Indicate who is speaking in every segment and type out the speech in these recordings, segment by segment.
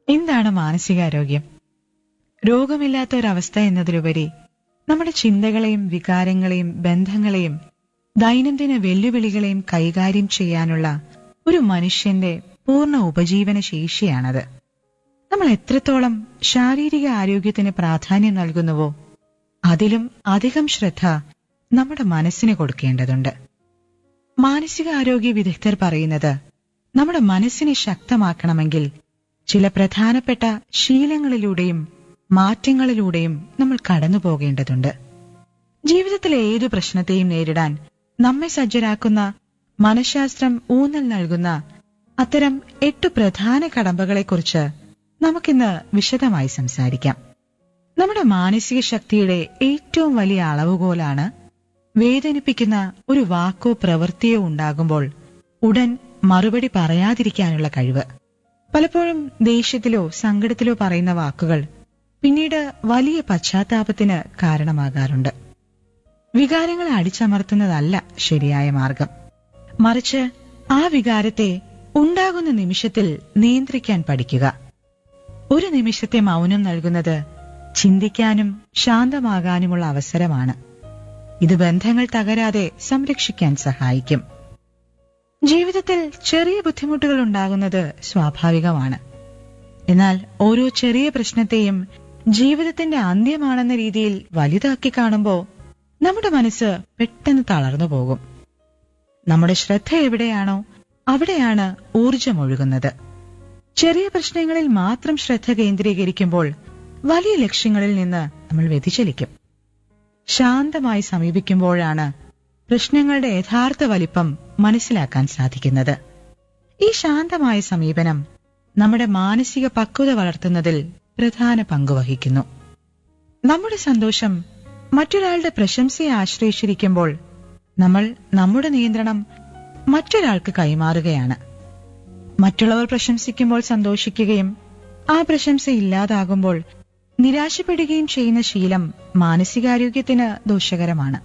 Speaker 1: എന്താണ് മാനസികാരോഗ്യം രോഗമില്ലാത്ത ഒരവസ്ഥ എന്നതിലുപരി നമ്മുടെ ചിന്തകളെയും വികാരങ്ങളെയും ബന്ധങ്ങളെയും ദൈനംദിന വെല്ലുവിളികളെയും കൈകാര്യം ചെയ്യാനുള്ള ഒരു മനുഷ്യന്റെ പൂർണ്ണ ഉപജീവന ശേഷിയാണത് നമ്മൾ എത്രത്തോളം ശാരീരിക ആരോഗ്യത്തിന് പ്രാധാന്യം നൽകുന്നുവോ അതിലും അധികം ശ്രദ്ധ നമ്മുടെ മനസ്സിന് കൊടുക്കേണ്ടതുണ്ട് മാനസിക ആരോഗ്യ വിദഗ്ധർ പറയുന്നത് നമ്മുടെ മനസ്സിനെ ശക്തമാക്കണമെങ്കിൽ ചില പ്രധാനപ്പെട്ട ശീലങ്ങളിലൂടെയും മാറ്റങ്ങളിലൂടെയും നമ്മൾ കടന്നു പോകേണ്ടതുണ്ട് ജീവിതത്തിലെ ഏതു പ്രശ്നത്തെയും നേരിടാൻ നമ്മെ സജ്ജരാക്കുന്ന മനഃശാസ്ത്രം ഊന്നൽ നൽകുന്ന അത്തരം എട്ട് പ്രധാന കടമ്പകളെക്കുറിച്ച് നമുക്കിന്ന് വിശദമായി സംസാരിക്കാം നമ്മുടെ മാനസിക ശക്തിയുടെ ഏറ്റവും വലിയ അളവുകോലാണ് വേദനിപ്പിക്കുന്ന ഒരു വാക്കോ പ്രവൃത്തിയോ ഉണ്ടാകുമ്പോൾ ഉടൻ മറുപടി പറയാതിരിക്കാനുള്ള കഴിവ് പലപ്പോഴും ദേഷ്യത്തിലോ സങ്കടത്തിലോ പറയുന്ന വാക്കുകൾ പിന്നീട് വലിയ പശ്ചാത്താപത്തിന് കാരണമാകാറുണ്ട് വികാരങ്ങളെ അടിച്ചമർത്തുന്നതല്ല ശരിയായ മാർഗം മറിച്ച് ആ വികാരത്തെ ഉണ്ടാകുന്ന നിമിഷത്തിൽ നിയന്ത്രിക്കാൻ പഠിക്കുക ഒരു നിമിഷത്തെ മൗനം നൽകുന്നത് ചിന്തിക്കാനും ശാന്തമാകാനുമുള്ള അവസരമാണ് ഇത് ബന്ധങ്ങൾ തകരാതെ സംരക്ഷിക്കാൻ സഹായിക്കും ജീവിതത്തിൽ ചെറിയ ബുദ്ധിമുട്ടുകൾ ഉണ്ടാകുന്നത് സ്വാഭാവികമാണ് എന്നാൽ ഓരോ ചെറിയ പ്രശ്നത്തെയും ജീവിതത്തിന്റെ അന്ത്യമാണെന്ന രീതിയിൽ വലുതാക്കി കാണുമ്പോൾ നമ്മുടെ മനസ്സ് പെട്ടെന്ന് തളർന്നു പോകും നമ്മുടെ ശ്രദ്ധ എവിടെയാണോ അവിടെയാണ് ഊർജമൊഴുകുന്നത് ചെറിയ പ്രശ്നങ്ങളിൽ മാത്രം ശ്രദ്ധ കേന്ദ്രീകരിക്കുമ്പോൾ വലിയ ലക്ഷ്യങ്ങളിൽ നിന്ന് നമ്മൾ വ്യതിചലിക്കും ശാന്തമായി സമീപിക്കുമ്പോഴാണ് പ്രശ്നങ്ങളുടെ യഥാർത്ഥ വലിപ്പം മനസ്സിലാക്കാൻ സാധിക്കുന്നത് ഈ ശാന്തമായ സമീപനം നമ്മുടെ മാനസിക പക്വത വളർത്തുന്നതിൽ പ്രധാന പങ്കുവഹിക്കുന്നു നമ്മുടെ സന്തോഷം മറ്റൊരാളുടെ പ്രശംസയെ ആശ്രയിച്ചിരിക്കുമ്പോൾ നമ്മൾ നമ്മുടെ നിയന്ത്രണം മറ്റൊരാൾക്ക് കൈമാറുകയാണ് മറ്റുള്ളവർ പ്രശംസിക്കുമ്പോൾ സന്തോഷിക്കുകയും ആ പ്രശംസ ഇല്ലാതാകുമ്പോൾ നിരാശപ്പെടുകയും ചെയ്യുന്ന ശീലം മാനസികാരോഗ്യത്തിന് ദോഷകരമാണ്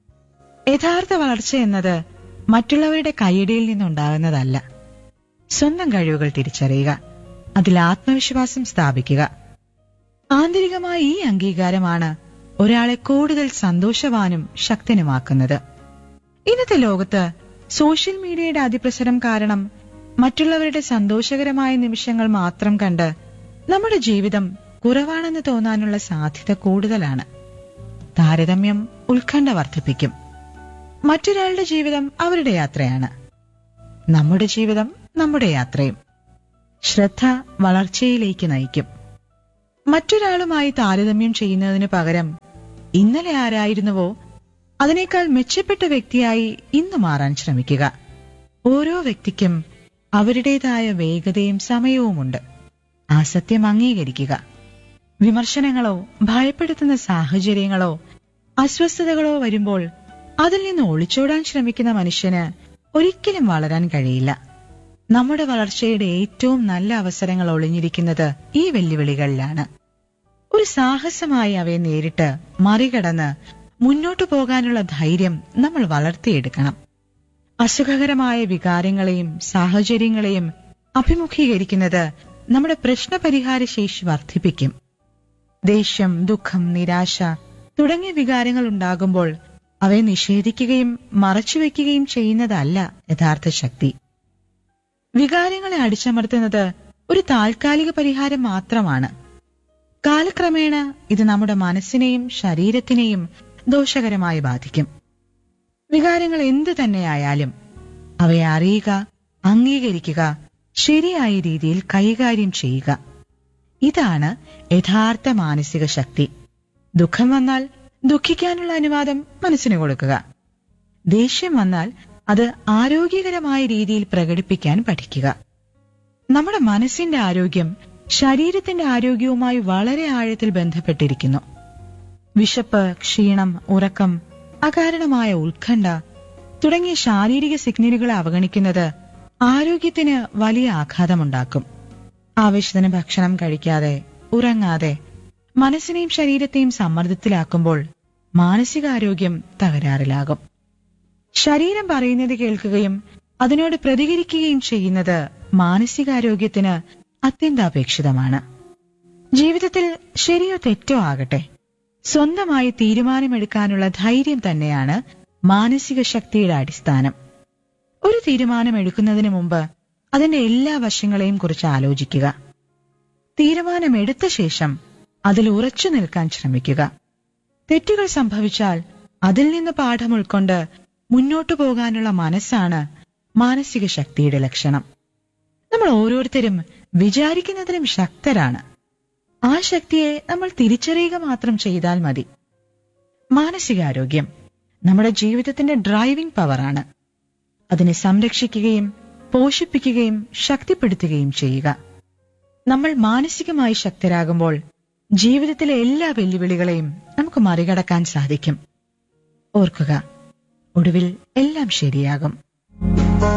Speaker 1: യഥാർത്ഥ വളർച്ച എന്നത് മറ്റുള്ളവരുടെ കൈയടിയിൽ നിന്നുണ്ടാകുന്നതല്ല സ്വന്തം കഴിവുകൾ തിരിച്ചറിയുക അതിൽ ആത്മവിശ്വാസം സ്ഥാപിക്കുക ആന്തരികമായ ഈ അംഗീകാരമാണ് ഒരാളെ കൂടുതൽ സന്തോഷവാനും ശക്തനുമാക്കുന്നത് ഇന്നത്തെ ലോകത്ത് സോഷ്യൽ മീഡിയയുടെ അതിപ്രസരം കാരണം മറ്റുള്ളവരുടെ സന്തോഷകരമായ നിമിഷങ്ങൾ മാത്രം കണ്ട് നമ്മുടെ ജീവിതം കുറവാണെന്ന് തോന്നാനുള്ള സാധ്യത കൂടുതലാണ് താരതമ്യം ഉത്കണ്ഠ വർദ്ധിപ്പിക്കും മറ്റൊരാളുടെ ജീവിതം അവരുടെ യാത്രയാണ് നമ്മുടെ ജീവിതം നമ്മുടെ യാത്രയും ശ്രദ്ധ വളർച്ചയിലേക്ക് നയിക്കും മറ്റൊരാളുമായി താരതമ്യം ചെയ്യുന്നതിന് പകരം ഇന്നലെ ആരായിരുന്നുവോ അതിനേക്കാൾ മെച്ചപ്പെട്ട വ്യക്തിയായി ഇന്ന് മാറാൻ ശ്രമിക്കുക ഓരോ വ്യക്തിക്കും അവരുടേതായ വേഗതയും സമയവുമുണ്ട് ആ സത്യം അംഗീകരിക്കുക വിമർശനങ്ങളോ ഭയപ്പെടുത്തുന്ന സാഹചര്യങ്ങളോ അസ്വസ്ഥതകളോ വരുമ്പോൾ അതിൽ നിന്ന് ഒളിച്ചോടാൻ ശ്രമിക്കുന്ന മനുഷ്യന് ഒരിക്കലും വളരാൻ കഴിയില്ല നമ്മുടെ വളർച്ചയുടെ ഏറ്റവും നല്ല അവസരങ്ങൾ ഒളിഞ്ഞിരിക്കുന്നത് ഈ വെല്ലുവിളികളിലാണ് ഒരു സാഹസമായി അവയെ നേരിട്ട് മറികടന്ന് മുന്നോട്ടു പോകാനുള്ള ധൈര്യം നമ്മൾ വളർത്തിയെടുക്കണം അസുഖകരമായ വികാരങ്ങളെയും സാഹചര്യങ്ങളെയും അഭിമുഖീകരിക്കുന്നത് നമ്മുടെ പ്രശ്നപരിഹാര ശേഷി വർദ്ധിപ്പിക്കും ദേഷ്യം ദുഃഖം നിരാശ തുടങ്ങിയ വികാരങ്ങൾ ഉണ്ടാകുമ്പോൾ അവയെ നിഷേധിക്കുകയും മറച്ചുവെക്കുകയും ചെയ്യുന്നതല്ല യഥാർത്ഥ ശക്തി വികാരങ്ങളെ അടിച്ചമർത്തുന്നത് ഒരു താൽക്കാലിക പരിഹാരം മാത്രമാണ് കാലക്രമേണ ഇത് നമ്മുടെ മനസ്സിനെയും ശരീരത്തിനെയും ദോഷകരമായി ബാധിക്കും വികാരങ്ങൾ എന്തു തന്നെയായാലും അവയെ അറിയുക അംഗീകരിക്കുക ശരിയായ രീതിയിൽ കൈകാര്യം ചെയ്യുക ഇതാണ് യഥാർത്ഥ മാനസിക ശക്തി ദുഃഖം വന്നാൽ ദുഃഖിക്കാനുള്ള അനുവാദം മനസ്സിന് കൊടുക്കുക ദേഷ്യം വന്നാൽ അത് ആരോഗ്യകരമായ രീതിയിൽ പ്രകടിപ്പിക്കാൻ പഠിക്കുക നമ്മുടെ മനസ്സിന്റെ ആരോഗ്യം ശരീരത്തിന്റെ ആരോഗ്യവുമായി വളരെ ആഴത്തിൽ ബന്ധപ്പെട്ടിരിക്കുന്നു വിശപ്പ് ക്ഷീണം ഉറക്കം അകാരണമായ ഉത്കണ്ഠ തുടങ്ങിയ ശാരീരിക സിഗ്നലുകളെ അവഗണിക്കുന്നത് ആരോഗ്യത്തിന് വലിയ ആഘാതമുണ്ടാക്കും ആവശ്യത്തിന് ഭക്ഷണം കഴിക്കാതെ ഉറങ്ങാതെ മനസ്സിനെയും ശരീരത്തെയും സമ്മർദ്ദത്തിലാക്കുമ്പോൾ മാനസികാരോഗ്യം തകരാറിലാകും ശരീരം പറയുന്നത് കേൾക്കുകയും അതിനോട് പ്രതികരിക്കുകയും ചെയ്യുന്നത് മാനസികാരോഗ്യത്തിന് അത്യന്താപേക്ഷിതമാണ് ജീവിതത്തിൽ ശരിയോ തെറ്റോ ആകട്ടെ സ്വന്തമായി തീരുമാനമെടുക്കാനുള്ള ധൈര്യം തന്നെയാണ് മാനസിക ശക്തിയുടെ അടിസ്ഥാനം ഒരു തീരുമാനം എടുക്കുന്നതിന് മുമ്പ് അതിന്റെ എല്ലാ വശങ്ങളെയും കുറിച്ച് ആലോചിക്കുക തീരുമാനമെടുത്ത ശേഷം അതിൽ ഉറച്ചു നിൽക്കാൻ ശ്രമിക്കുക തെറ്റുകൾ സംഭവിച്ചാൽ അതിൽ നിന്ന് പാഠം ഉൾക്കൊണ്ട് മുന്നോട്ടു പോകാനുള്ള മനസ്സാണ് മാനസിക ശക്തിയുടെ ലക്ഷണം നമ്മൾ ഓരോരുത്തരും വിചാരിക്കുന്നതിലും ശക്തരാണ് ആ ശക്തിയെ നമ്മൾ തിരിച്ചറിയുക മാത്രം ചെയ്താൽ മതി മാനസികാരോഗ്യം നമ്മുടെ ജീവിതത്തിന്റെ ഡ്രൈവിംഗ് പവറാണ് അതിനെ സംരക്ഷിക്കുകയും പോഷിപ്പിക്കുകയും ശക്തിപ്പെടുത്തുകയും ചെയ്യുക നമ്മൾ മാനസികമായി ശക്തരാകുമ്പോൾ ജീവിതത്തിലെ എല്ലാ വെല്ലുവിളികളെയും നമുക്ക് മറികടക്കാൻ സാധിക്കും ഓർക്കുക ഒടുവിൽ എല്ലാം ശരിയാകും